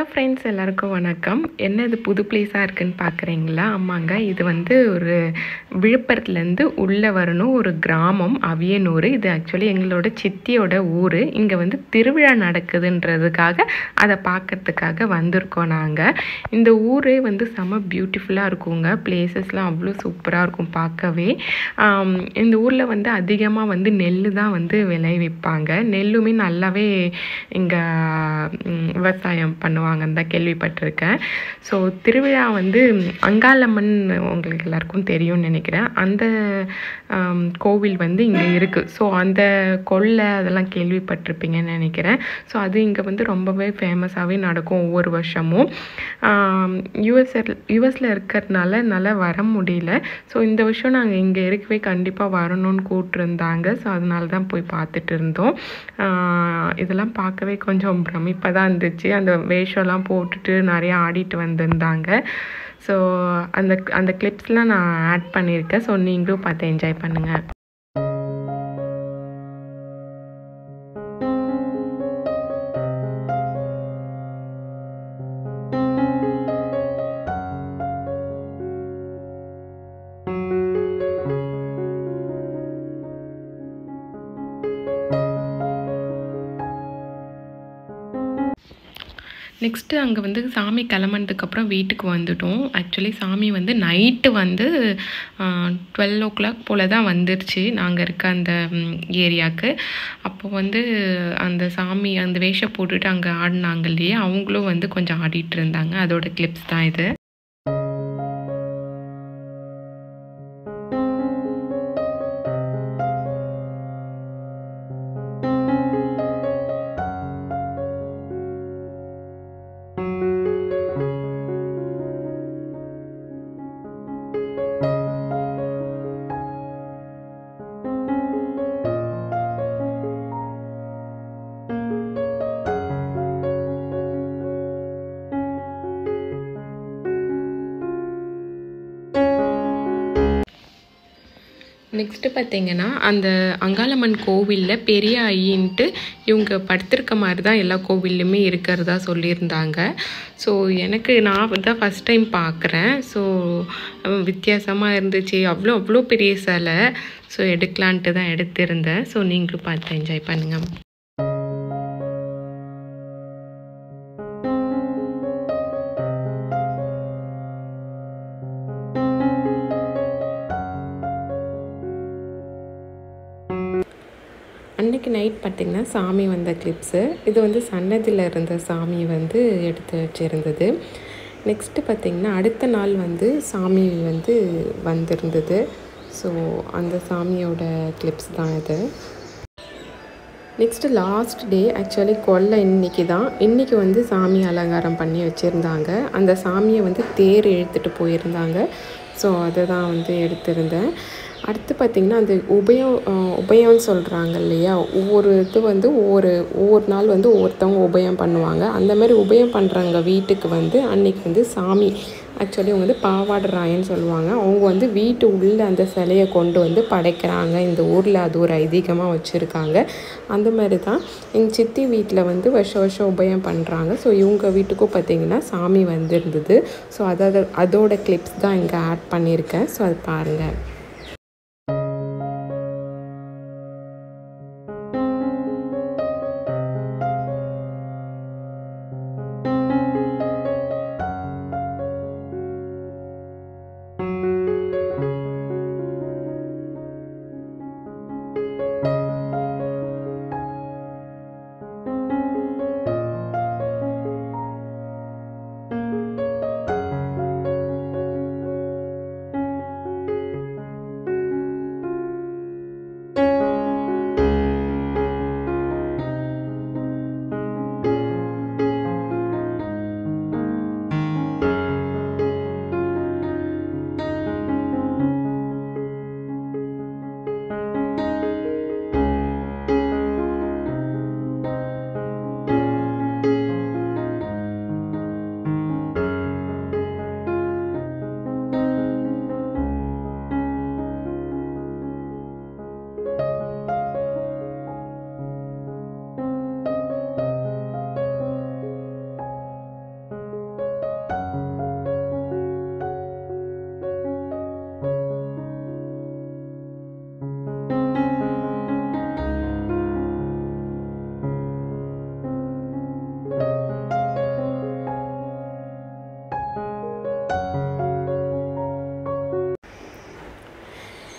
friends எல்லாருக்கும் வணக்கம் என்ன இது புது பிளேஸாக இருக்குன்னு பார்க்குறீங்களா ஆமாங்க இது வந்து ஒரு விழுப்புரத்துலேருந்து உள்ளே வரணும் ஒரு கிராமம் அவியனூர் இது ஆக்சுவலி எங்களோட சித்தியோட ஊர் இங்கே வந்து திருவிழா நடக்குதுன்றதுக்காக அதை பார்க்கறதுக்காக வந்திருக்கோம் நாங்கள் இந்த ஊரே வந்து செம பியூட்டிஃபுல்லாக இருக்குங்க பிளேசஸ்லாம் அவ்வளோ சூப்பராக இருக்கும் பார்க்கவே ஆம், இந்த ஊரில் வந்து அதிகமாக வந்து நெல் தான் வந்து விளைவிப்பாங்க நெல்லுமே நல்லாவே இங்கே விவசாயம் பண்ணுவாங்கன்னு தான் கேள்விப்பட்டிருக்கேன் ஸோ திருவிழா வந்து அங்காளம்மன் உங்களுக்கு எல்லாருக்கும் தெரியும்னு நினைக்கிறேன் அந்த ஆம், கோவில் வந்து இங்கே இருக்குது ஸோ அந்த கொள்ளை அதெல்லாம் கேள்விப்பட்டிருப்பீங்கன்னு நினைக்கிறேன் ஸோ அது இங்கே வந்து ரொம்பவே ஃபேமஸாகவே நடக்கும் ஒவ்வொரு வருஷமும் யூஎஸ்எல் யூஎஸில் இருக்கிறதுனால என்னால் வர முடியல ஸோ இந்த வருஷம் நாங்கள் இங்கே இருக்கவே கண்டிப்பாக வரணும்னு கூப்பிட்டுருந்தாங்க ஸோ அதனால தான் போய் பார்த்துட்டு இருந்தோம் ஆஹ் இதெல்லாம் பார்க்கவே கொஞ்சம் பிரமிப்பாக தான் இருந்துச்சு அந்த வேஷம்லாம் போட்டுட்டு நிறையா ஆடிட்டு வந்திருந்தாங்க ஸோ அந்த அந்த கிளிப்ஸ்லாம் நான் ஆட் பண்ணியிருக்கேன் ஸோ நீங்களும் பார்த்து என்ஜாய் பண்ணுங்கள் நெக்ஸ்ட்டு அங்கே வந்து சாமி கிளம்புனதுக்கப்புறம் வீட்டுக்கு வந்துட்டோம் ஆக்சுவலி சாமி வந்து நைட்டு வந்து டுவெல் ஓ கிளாக் போல் தான் வந்துருச்சு நாங்கள் இருக்க அந்த ஏரியாவுக்கு அப்போ வந்து அந்த சாமி அந்த வேஷம் போட்டுட்டு அங்கே ஆடினாங்க இல்லையா அவங்களும் வந்து கொஞ்சம் ஆடிட்டு இருந்தாங்க அதோட கிளிப்ஸ் தான் இது நெக்ஸ்ட்டு பார்த்தீங்கன்னா அந்த அங்காளம்மன் கோவிலில் பெரிய ஐயின்ட்டு இவங்க படுத்திருக்க மாதிரி தான் எல்லா கோவில்லையுமே இருக்கிறதா சொல்லியிருந்தாங்க ஸோ எனக்கு நான் தான் ஃபஸ்ட் டைம் பார்க்குறேன் ஸோ வித்தியாசமாக இருந்துச்சு அவ்வளோ அவ்வளோ பெரிய சிலை ஸோ எடுக்கலான்ட்டு தான் எடுத்திருந்தேன் ஸோ நீங்களும் பார்த்து என்ஜாய் பண்ணுங்கள் அன்னைக்கு நைட் பார்த்திங்கன்னா சாமி வந்த கிளிப்ஸு இது வந்து சன்னதியில் இருந்த சாமி வந்து எடுத்து வச்சுருந்தது நெக்ஸ்ட்டு பார்த்திங்கன்னா அடுத்த நாள் வந்து சாமி வந்து வந்திருந்தது ஸோ அந்த சாமியோட கிளிப்ஸ் தான் இது நெக்ஸ்ட்டு லாஸ்ட் டே ஆக்சுவலி கொல்லை இன்னைக்கு தான் இன்றைக்கி வந்து சாமி அலங்காரம் பண்ணி வச்சுருந்தாங்க அந்த சாமியை வந்து தேர் இழுத்துட்டு போயிருந்தாங்க ஸோ அதை தான் வந்து எடுத்திருந்தேன் அடுத்து பார்த்திங்கன்னா அந்த உபயம் அஹ், உபயம்னு சொல்கிறாங்க இல்லையா ஒவ்வொரு இது வந்து ஒவ்வொரு ஒவ்வொரு நாள் வந்து ஒவ்வொருத்தவங்க உபயம் பண்ணுவாங்க அந்த மாதிரி உபயம் பண்ணுறவங்க வீட்டுக்கு வந்து அன்னைக்கு வந்து சாமி ஆக்சுவலி அவங்க வந்து பாவாடுறாயன்னு சொல்லுவாங்க அவங்க வந்து வீட்டு உள்ளே அந்த சிலையை கொண்டு வந்து படைக்கிறாங்க இந்த ஊரில் அது ஒரு ஐதீகமாக வச்சுருக்காங்க அந்த மாதிரி தான் எங்கள் சித்தி வீட்டில் வந்து வருஷம் வருஷம் உபயம் பண்ணுறாங்க ஸோ இவங்க வீட்டுக்கும் பார்த்திங்கன்னா சாமி வந்திருந்தது ஸோ அதோட அதோட கிளிப்ஸ் தான் இங்கே ஆட் பண்ணியிருக்கேன் ஸோ அது பாருங்கள்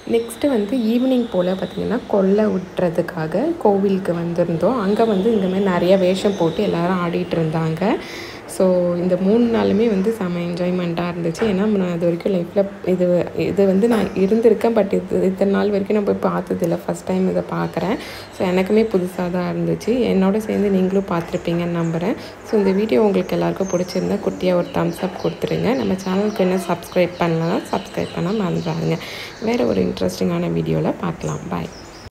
நெக்ஸ்ட்டு வந்து ஈவினிங் போல் பார்த்திங்கன்னா கொல்லை விட்டுறதுக்காக கோவிலுக்கு வந்திருந்தோம் அங்கே வந்து இந்த மாதிரி நிறைய வேஷம் போட்டு எல்லாரும் ஆடிட்டு இருந்தாங்க ஸோ இந்த மூணு நாளுமே வந்து செம என்ஜாய்மெண்ட்டாக இருந்துச்சு ஏன்னா நான் இது வரைக்கும் லைஃப்பில் இது இது வந்து நான் இருந்திருக்கேன் பட் இது இத்தனை நாள் வரைக்கும் நான் போய் பார்த்ததில்ல ஃபஸ்ட் டைம் இதை பார்க்குறேன் ஸோ எனக்குமே புதுசாக தான் இருந்துச்சு என்னோட சேர்ந்து நீங்களும் பார்த்துருப்பீங்கன்னு நம்புகிறேன் ஸோ இந்த வீடியோ உங்களுக்கு எல்லாருக்கும் பிடிச்சிருந்தா குட்டியாக ஒரு தம்ஸ் அப் கொடுத்துருங்க நம்ம சேனலுக்கு என்ன சப்ஸ்கிரைப் பண்ணலாம் சப்ஸ்கிரைப் பண்ண மறந்துடாதுங்க வேறு ஒரு இன்ட்ரெஸ்டிங்கான வீடியோவில் பார்க்கலாம் பாய்